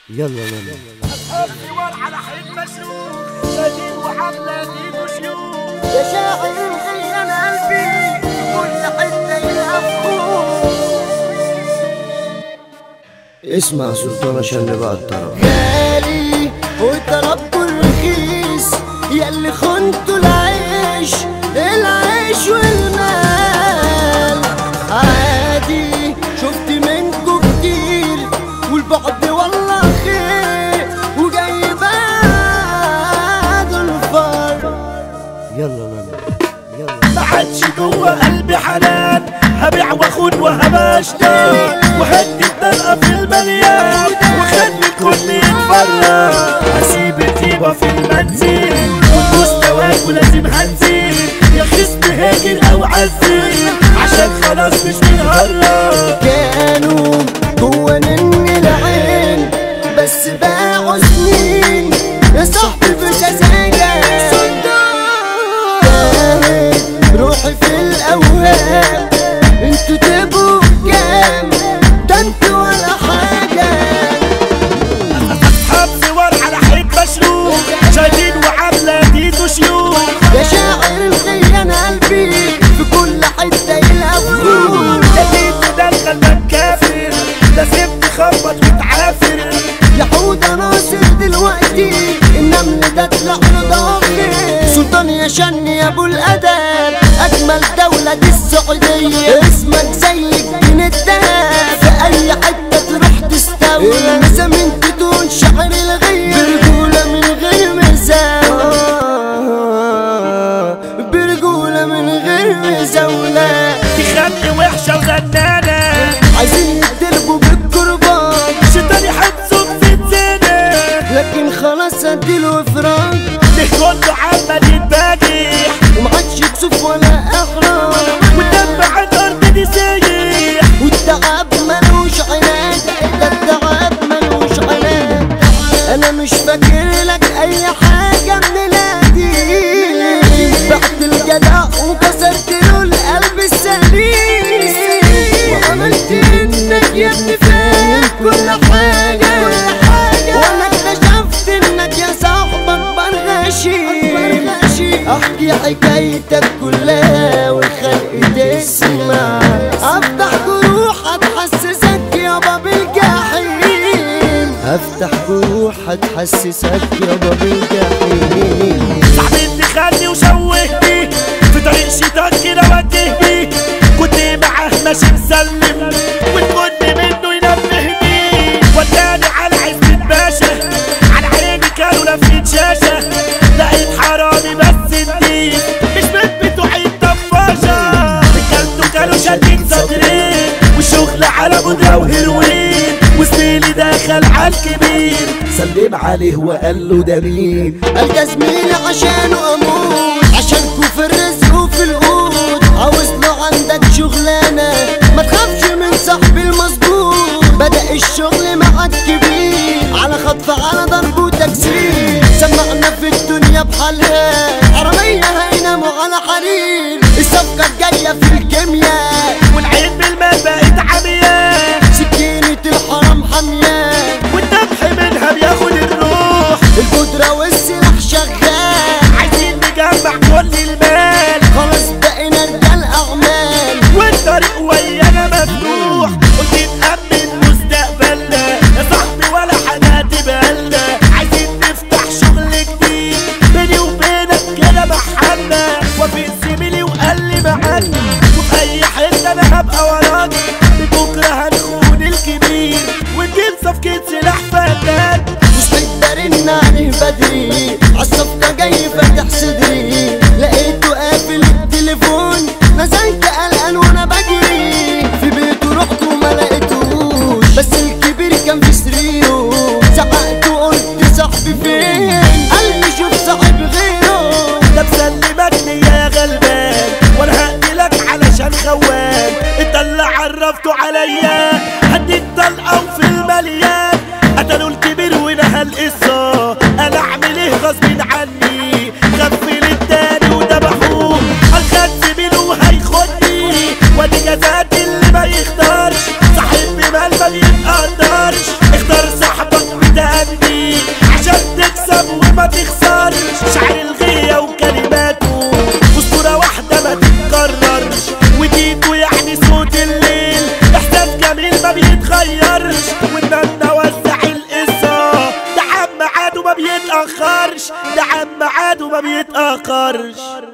يلا يلا الصور على حين مشروق شديد وحملة دين وشيوخ يا شاعر مخيم قلبي كل حتة يلهفوه اسمع سلطان عشان نبقى الطرف غالي وطلبته الرخيص ياللي خنتوا العيش العيش والمال عادي شفت منكم كتير والبعد والله خير وجاي بعد الفرق يلا يلا يلا ما عادش جوه قلبي حنان هبيع واخد وهبشتري وهدي الطلقة في المليان وخلي الكل يتفرج هسيب الطيبة في المنزل والمستوى ولازم هنزل يا خصم هاجر او عزل عشان خلاص مش بنهرج كانوا جوا مني العين بس باعوا سنين يا صاحبي في سذاجة روحي في الأوهام انتوا تبقوا كام ده انتوا ولا حاجة اصحاب صور على حيط مشروق شايلين وعاملة دين وشيوخ يا شاعر الخيان قلبي في كل حتة يلقفوه جديد تدخل من كافر لازم تخبط وتعافر يا حودة ناصر دلوقتي النمل ده طلع له ضافر سلطان يا شن يا ابو الادب اجمل دولة دي السعودية اسمك زي الجن الدهب في اي حتة تروح تستولى زمن تدون شعر الغير برجولة من غير مزاولة برجولة من غير مزاولة تخلي وحشة وزنانة عايزين يتدربوا بالقربان شيطان يحبسوا في الزنا لكن خلاص اديله افراج ليه كله عمال يتباجح ومعادش كسوف ولا احراج والدم على الارض دي سايح والتعب ملوش عناد ده التعب ملوش عناد انا مش فاكر لك اي حاجة من القديم بعت الجدع وكسرت له القلب السليم وعملت انك يا ابني فاهم كل حاجة وانا اكتشفت انك يا صاحبك برغشي احكي حكايتك كلها والخلق تسمع افتح جروح هتحسسك يابا بالجحيم هفتح جروح هتحسسك يابا بالجحيم صاحبي اللي خدني وشوهني في طريق شيطان كده وجهني كنت معاه ماشي مسلم والكل منه ينبهني وداني على عزبة باشا على عيني كانوا لافين شاشة لقيت حرامي بس الدين مش من بتوعي الطفاشة رجالته كانوا شادين صدرين والشغل على بودرة وهيروين وزميلي دخل على الكبير سلم عليه وقال له ده مين قال يا زميلي عشانه اموت عشانكو في الرزق وفي القوت عاوز له عندك شغلانه ما تخافش من صاحبي المظبوط بدا الشغل معاك كبير على خطف على ضرب وتكسير سمعنا في الدنيا بحالها عربيه هيناموا على حرير الصفقه الجايه في الكيمياء والعين بالمال بقت عمياء سكينه الحرام حاميه والذبح منها بياخد الروح القدره والسلاح شغال عايزين نجمع كل المال خلاص بقينا رجال اعمال والطريق ويانا مفتوح قلت نأمن مستقبلنا يا صاحبي ولا حاجة تبالنا عايزين نفتح شغل جديد بيني وبينك كده محلنا وفي زميلي وقال لي معاك وفي أي حتة أنا هبقى وراك بكرة هنخون الكبير ونجيب صفقة سلاح فنان مش مقدرين عليه بدري عالصفقة جاي فاتح صدري لقيته قافل التليفون نزلت قلقان وانا بجري في بيته رحت وما لقيتوش بس الكبير كان في سريره زعقت وقلت صاحبي فين قال لي شوف صاحب غيره ده مسلمك يا غلبان وانا هقتلك علشان خوان انت اللي عرفته عليا هديك طلقه وفي المليان قتلوا الكبير ونهى القصه انا اعمل ايه غصب عني غفل التاني وذبحوه الخد زميله وهيخدني وادي جزات اللي ما يختارش صاحب بمال ما بيتقدرش اختار صاحبك ده بيتأخرش ده عم عاد وما بيتأخرش